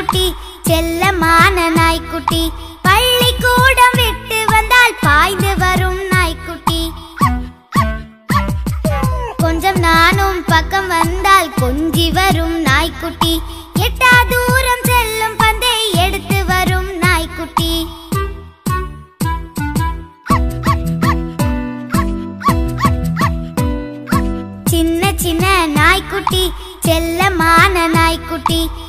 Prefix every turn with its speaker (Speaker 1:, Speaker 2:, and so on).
Speaker 1: நாய்க்குட்டி செல்லமான நாய்க்குட்டி பள்ளிக்கூடம் விட்டு வந்தால் பாய்ந்து வரும் நாய்க்குட்டி கொஞ்சம் நானும் பக்கம் வந்தால் கொஞ்சி வரும் நாய்க்குட்டி எட்டா தூரம் செல்லும் பந்தை எடுத்து வரும் நாய்க்குட்டி சின்ன சின்ன நாய்க்குட்டி செல்லமான நாய்க்குட்டி